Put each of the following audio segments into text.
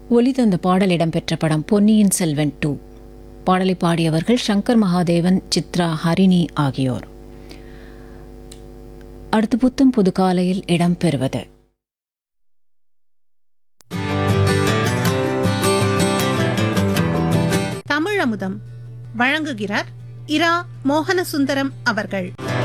ஒலி தந்த பாடல் இடம்பெற்ற படம் பொன்னியின் செல்வன் டூ பாடலை பாடியவர்கள் சங்கர் மகாதேவன் சித்ரா ஹரிணி ஆகியோர் அடுத்து புத்தும் புது காலையில் இடம்பெறுவது தமிழமுதம் வழங்குகிறார் இரா மோகனசுந்தரம் அவர்கள்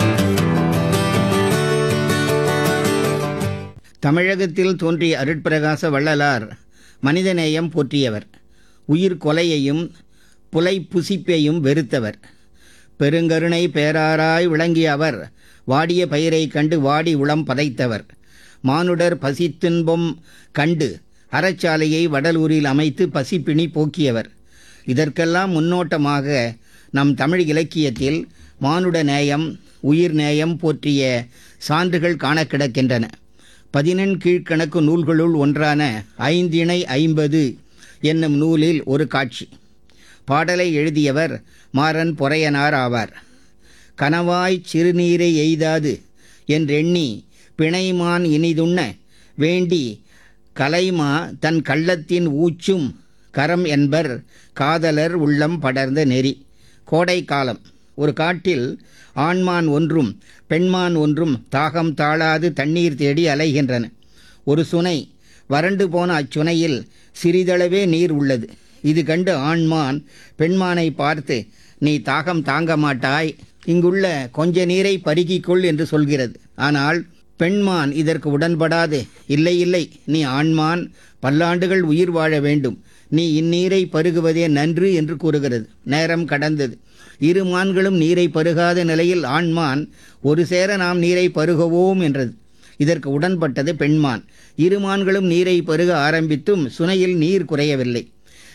தமிழகத்தில் தோன்றிய அருட்பிரகாச வள்ளலார் மனிதநேயம் போற்றியவர் உயிர் கொலையையும் புலை புசிப்பையும் வெறுத்தவர் பெருங்கருணை பேராராய் விளங்கிய அவர் வாடிய பயிரை கண்டு வாடி உளம் பதைத்தவர் மானுடர் பசித்துன்பம் கண்டு அறச்சாலையை வடலூரில் அமைத்து பசிப்பிணி போக்கியவர் இதற்கெல்லாம் முன்னோட்டமாக நம் தமிழ் இலக்கியத்தில் மானுட நேயம் உயிர் நேயம் போற்றிய சான்றுகள் காண கிடக்கின்றன பதினெண் கீழ்க்கணக்கு நூல்களுள் ஒன்றான ஐந்திணை ஐம்பது என்னும் நூலில் ஒரு காட்சி பாடலை எழுதியவர் மாறன் பொறையனார் ஆவார் கனவாய் சிறுநீரை எய்தாது என்றெண்ணி பிணைமான் இனிதுண்ண வேண்டி கலைமா தன் கள்ளத்தின் ஊச்சும் கரம் என்பர் காதலர் உள்ளம் படர்ந்த நெறி கோடை காலம் ஒரு காட்டில் ஆண்மான் ஒன்றும் பெண்மான் ஒன்றும் தாகம் தாழாது தண்ணீர் தேடி அலைகின்றன ஒரு சுனை வறண்டு போன அச்சுனையில் சிறிதளவே நீர் உள்ளது இது கண்டு ஆண்மான் பெண்மானை பார்த்து நீ தாகம் தாங்க மாட்டாய் இங்குள்ள கொஞ்ச நீரை பருகிக்கொள் என்று சொல்கிறது ஆனால் பெண்மான் இதற்கு உடன்படாது இல்லை இல்லை நீ ஆண்மான் பல்லாண்டுகள் உயிர் வாழ வேண்டும் நீ இந்நீரை பருகுவதே நன்று என்று கூறுகிறது நேரம் கடந்தது இரு மான்களும் நீரை பருகாத நிலையில் ஆண்மான் ஒரு சேர நாம் நீரை பருகுவோம் என்றது இதற்கு உடன்பட்டது பெண்மான் இரு மான்களும் நீரை பருக ஆரம்பித்தும் சுனையில் நீர் குறையவில்லை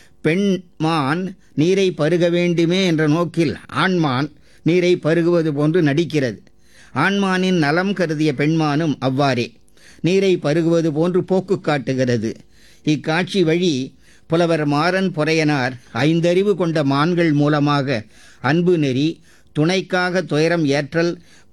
பெண்மான் நீரை பருக வேண்டுமே என்ற நோக்கில் ஆண்மான் நீரை பருகுவது போன்று நடிக்கிறது ஆண்மானின் நலம் கருதிய பெண்மானும் அவ்வாறே நீரை பருகுவது போன்று போக்கு காட்டுகிறது இக்காட்சி வழி புலவர் மாறன் பொறையனார் ஐந்தறிவு கொண்ட மான்கள் மூலமாக அன்பு நெறி துணைக்காக துயரம் ஏற்றல்